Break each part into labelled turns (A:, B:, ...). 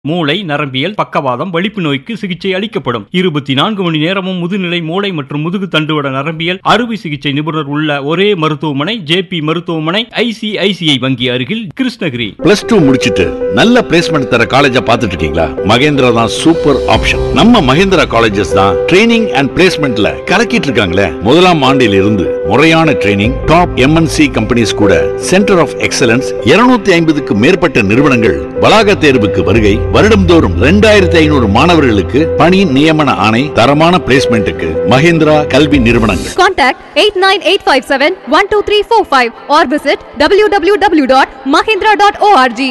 A: மூளை நரம்பியல் பக்கவாதம் வலிப்பு நோய்க்கு சிகிச்சை அளிக்கப்படும் இருபத்தி நான்கு மணி நேரமும் முதுநிலை மூளை மற்றும் முதுகு தண்டுவட நரம்பியல் அறுவை சிகிச்சை நிபுணர் உள்ள ஒரே மருத்துவமனை ஜேபி மருத்துவமனை ஐசிஐசிஐ வங்கி அருகில் கிருஷ்ணகிரி
B: பிளஸ் டூ முடிச்சிட்டு நல்ல பிளேஸ்மெண்ட் தர காலேஜா பார்த்துட்டு இருக்கீங்களா மகேந்திரா தான் சூப்பர் ஆப்ஷன் நம்ம மகேந்திரா காலேஜஸ் தான் ட்ரைனிங் அண்ட் பிளேஸ்மெண்ட்ல கலக்கிட்டு இருக்காங்களே முதலாம் ஆண்டில் இருந்து முறையான ட்ரைனிங் டாப் எம்என்சி கம்பெனிஸ் கூட சென்டர் ஆஃப் எக்ஸலன்ஸ் 250 ஐம்பதுக்கு மேற்பட்ட நிறுவனங்கள் வளாக தேர்வுக்கு வருகை வருடம்தோறும் ரெண்டாயிரத்தி ஐநூறு மாணவர்களுக்கு பணி நியமன ஆணை தரமான பிளேஸ்மெண்ட்டுக்கு மகேந்திரா கல்வி நிறுவனங்கள்
C: Contact 89857-12345 or visit www.mahindra.org.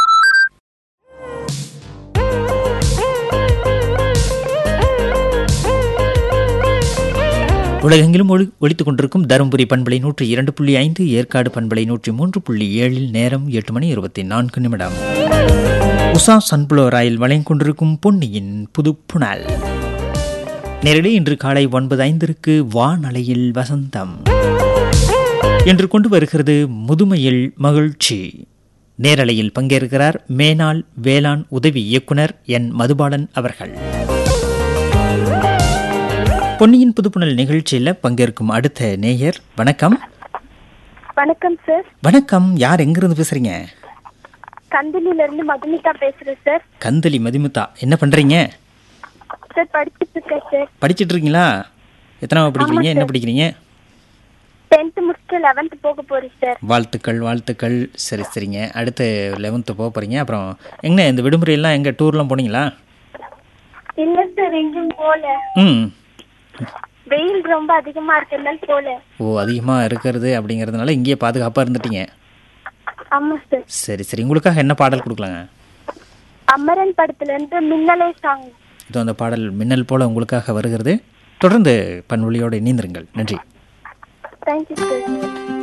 D: உலகெங்கிலும் ஒளி ஒலித்துக் கொண்டிருக்கும் தருமபுரி பண்பலை நூற்றி இரண்டு புள்ளி ஐந்து ஏற்காடு பண்பலை நூற்றி மூன்று புள்ளி ஏழில் நேரம் எட்டு மணி இருபத்தி நான்கு நிமிடம் உஷா சன்ஃப்ளவர் ஆயில் வழங்கிக் கொண்டிருக்கும் பொன்னியின் புது புனல் நேரடி இன்று காலை ஒன்பது ஐந்திற்கு வானலையில் வசந்தம் என்று கொண்டு வருகிறது முதுமையில் மகிழ்ச்சி நேரலையில் பங்கேற்கிறார் மேனாள் வேளாண் உதவி இயக்குனர் என் மதுபாலன் அவர்கள் பொன்னியின் புதுப்புணல் நிகழ்ச்சியில் பங்கேற்கும் அடுத்த நேயர் வணக்கம்
E: வணக்கம் சார்
D: வணக்கம் யார் எங்கிருந்து பேசுறீங்க
E: கந்தலில இருந்து மதுமிதா பேசுறேன் சார்
D: கந்தலி மதிமுத்தா என்ன பண்றீங்க
E: சார் படிச்சுட்டு இருக்கேன் சார்
D: படிச்சிட்டு இருக்கீங்களா எத்தனாவது படிக்கிறீங்க என்ன படிக்கிறீங்க
E: டென்த் முடிச்சுட்டு லெவன்த் போக போறேன் சார்
D: வாழ்த்துக்கள் வாழ்த்துக்கள் சரி சரிங்க அடுத்து லெவன்த்து போக போகிறீங்க அப்புறம் எங்கே இந்த விடுமுறையெல்லாம் எங்கே டூர்லாம் போனீங்களா
E: இல்ல சார் எங்கேயும் போல
D: ம்
E: வெயில் ரொம்ப அதிகமா இருக்கிறதுனால போல
D: ஓ அதிகமாக இருக்கிறது அப்படிங்கிறதுனால இங்கேயே பாதுகாப்பாக இருந்துட்டீங்க
E: ஆமா சார்
D: சரி சரி உங்களுக்காக என்ன பாடல் கொடுக்கலாங்க
E: அமரன் படத்துல இருந்து மின்னலே சாங்
D: இதோ அந்த பாடல் மின்னல் போல உங்களுக்காக வருகிறது தொடர்ந்து பண்பொழியோடு இணைந்திருங்கள் நன்றி
E: தேங்க்யூ சார்